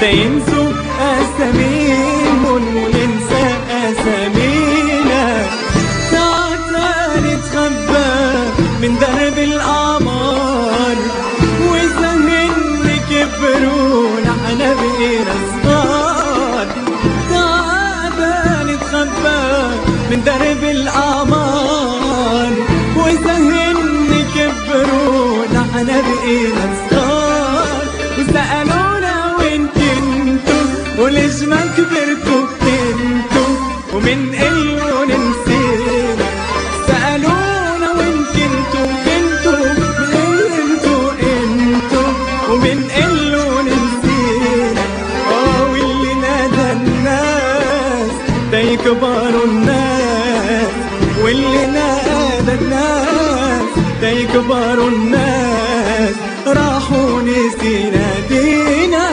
لا ينسوا أساميهم وننسى أسامينا تعال نتخبى من درب القمر وزهن كبرونا احنا بقينا صغار تعال نتخبى من درب القمر وزهن كبرونا احنا بقينا صغار وسألونا وين كنتوا وليش ما كبرتوا انتوا ومن قلوا نسينا سألونا وين كنتوا كنتوا من انتوا انتوا ومن قلوا نسينا اه واللي نادى الناس ده يكبروا الناس واللي نادى الناس ده يكبروا الناس راحوا نسينا دينا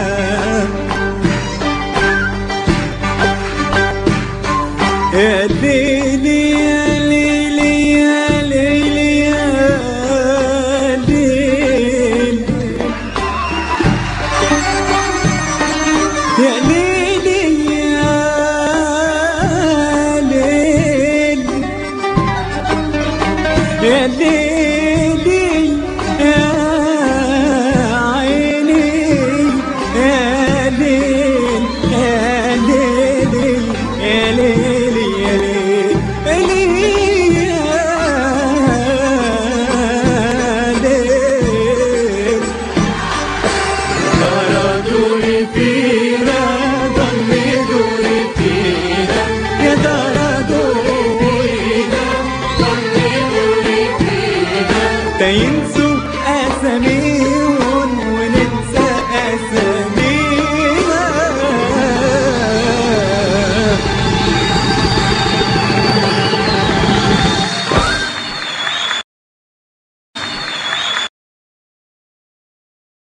يا ليلي يا ليلي يا ليلي يا ليل يا ليلي يا ليل يا ليل